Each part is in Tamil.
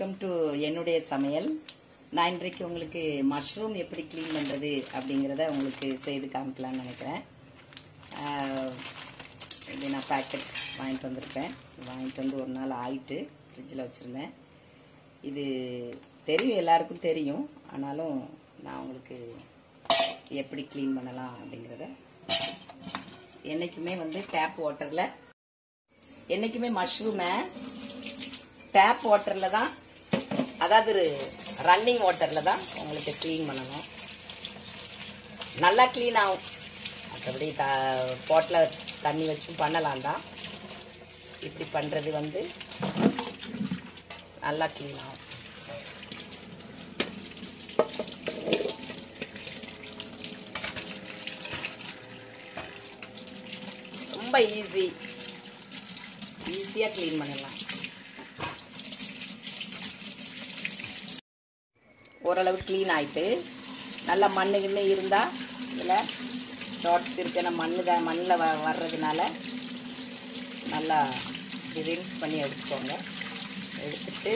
வெல்கம் டு என்னுடைய சமையல் நான் இன்றைக்கு உங்களுக்கு மஷ்ரூம் எப்படி க்ளீன் பண்ணுறது அப்படிங்கிறத உங்களுக்கு செய்து காமிக்கலாம்னு நினைக்கிறேன் ஆஹ், இது நான் பேக்கெட் வாங்கிட்டு வந்திருப்பேன் வாங்கிட்டு வந்து ஒரு நாள் ஆயிட்டு ஃப்ரிட்ஜில் வச்சுருந்தேன் இது தெரியும் எல்லாருக்கும் தெரியும் ஆனாலும் நான் உங்களுக்கு எப்படி க்ளீன் பண்ணலாம் அப்படிங்கிறத என்றைக்குமே வந்து டேப் வாட்டரில் என்றைக்குமே மஷ்ரூமை டேப் வாட்டரில் தான் அதாவது ரன்னிங் வாட்டரில் தான் உங்களுக்கு க்ளீன் பண்ணணும் நல்லா க்ளீன் ஆகும் மற்றபடி த பாட்டில் தண்ணி வச்சும் பண்ணலாம் தான் இப்படி பண்ணுறது வந்து நல்லா க்ளீன் ஆகும் ரொம்ப ஈஸி ஈஸியாக க்ளீன் பண்ணிடலாம் ஓரளவு க்ளீன் ஆயிட்டு நல்லா மண்ணு கிண்ணு இருந்தால் இதில் டாட்ஸ் இருக்கிற மண்ணு தான் மண்ணில் வ வர்றதுனால நல்லா ரின்ஸ் பண்ணி எடுத்துக்கோங்க எடுத்துட்டு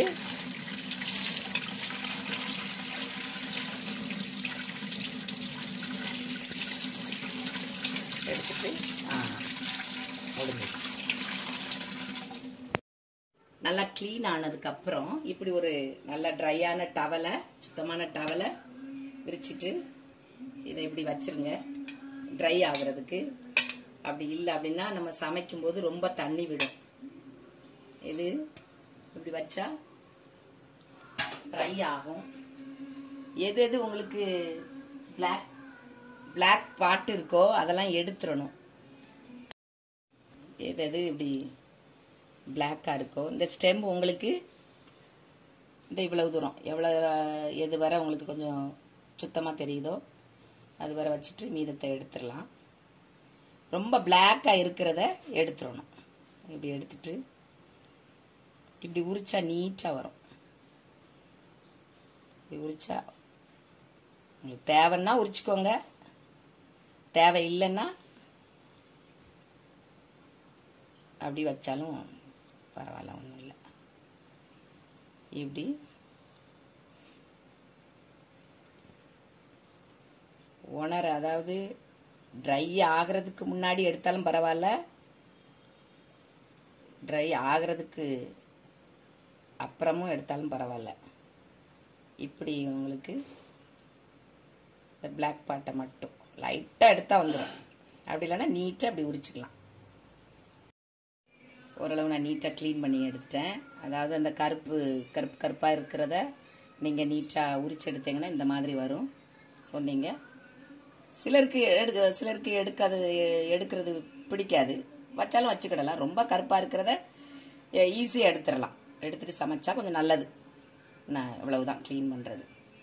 எடுத்துட்டு ஆ முடிஞ்சிச்சு நல்லா க்ளீன் ஆனதுக்கப்புறம் இப்படி ஒரு நல்ல ட்ரையான டவலை சுத்தமான டவலை விரிச்சிட்டு இதை இப்படி வச்சிருங்க ட்ரை ஆகுறதுக்கு அப்படி இல்லை அப்படின்னா நம்ம சமைக்கும்போது ரொம்ப தண்ணி விடும் இது இப்படி வச்சா ட்ரை ஆகும் எது எது உங்களுக்கு பிளாக் பிளாக் பாட்டு இருக்கோ அதெல்லாம் எடுத்துடணும் எது எது இப்படி பிளாக்காக இருக்கோ இந்த ஸ்டெம் உங்களுக்கு இந்த இவ்வளவு தூரம் எவ்வளோ எது வரை உங்களுக்கு கொஞ்சம் சுத்தமாக தெரியுதோ அது வரை வச்சுட்டு மீதத்தை எடுத்துடலாம் ரொம்ப பிளாக்காக இருக்கிறத எடுத்துடணும் இப்படி எடுத்துட்டு இப்படி உரிச்சா நீட்டாக வரும் இப்படி உரிச்சா உங்களுக்கு தேவைன்னா உரிச்சுக்கோங்க தேவை இல்லைன்னா அப்படி வச்சாலும் பரவாயில்ல ஒன்றும் இல்லை இப்படி உணர அதாவது ட்ரை ஆகிறதுக்கு முன்னாடி எடுத்தாலும் பரவாயில்ல ட்ரை ஆகிறதுக்கு அப்புறமும் எடுத்தாலும் பரவாயில்ல இப்படி உங்களுக்கு இந்த பிளாக் பாட்டை மட்டும் லைட்டாக எடுத்தால் வந்துடும் அப்படி இல்லைன்னா நீட்டாக அப்படி உரிச்சுக்கலாம் ஓரளவு நான் நீட்டாக க்ளீன் பண்ணி எடுத்துட்டேன் அதாவது அந்த கருப்பு கருப்பு கருப்பாக இருக்கிறத நீங்கள் நீட்டாக உரிச்சு எடுத்தீங்கன்னா இந்த மாதிரி வரும் சொன்னீங்க சிலருக்கு எடுக்க சிலருக்கு எடுக்காது எடுக்கிறது பிடிக்காது வச்சாலும் வச்சுக்கிடலாம் ரொம்ப கருப்பாக இருக்கிறத ஈஸியாக எடுத்துடலாம் எடுத்துட்டு சமைச்சா கொஞ்சம் நல்லது நான் இவ்வளவுதான் க்ளீன் பண்ணுறது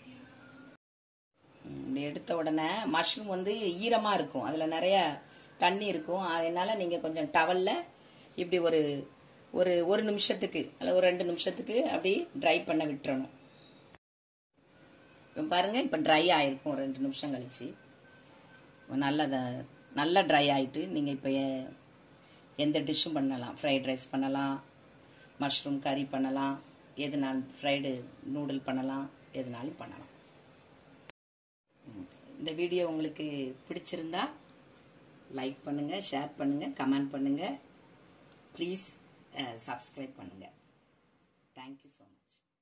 இப்படி எடுத்த உடனே மஷ்ரூம் வந்து ஈரமாக இருக்கும் அதில் நிறைய தண்ணி இருக்கும் அதனால நீங்கள் கொஞ்சம் டவலில் இப்படி ஒரு ஒரு ஒரு நிமிஷத்துக்கு அல்ல ஒரு ரெண்டு நிமிஷத்துக்கு அப்படி ட்ரை பண்ண விட்டுறணும் இப்போ பாருங்க இப்போ ட்ரை ஆயிருக்கும் ஒரு ரெண்டு நிமிஷம் கழிச்சு நல்ல நல்லா ட்ரை ஆயிட்டு நீங்கள் இப்போ எ- எந்த டிஷ்ஷும் பண்ணலாம் ஃப்ரைட் ரைஸ் பண்ணலாம் மஷ்ரூம் கறி பண்ணலாம் எதுனாலும் ஃப்ரைடு நூடுல் பண்ணலாம் எதுனாலும் பண்ணலாம் இந்த வீடியோ உங்களுக்கு பிடிச்சிருந்தா லைக் பண்ணுங்க ஷேர் பண்ணுங்க கமெண்ட் பண்ணுங்க ப்ளீஸ் சப்ஸ்கிரைப் பண்ணுங்க தேங்க்யூ ஸோ மச்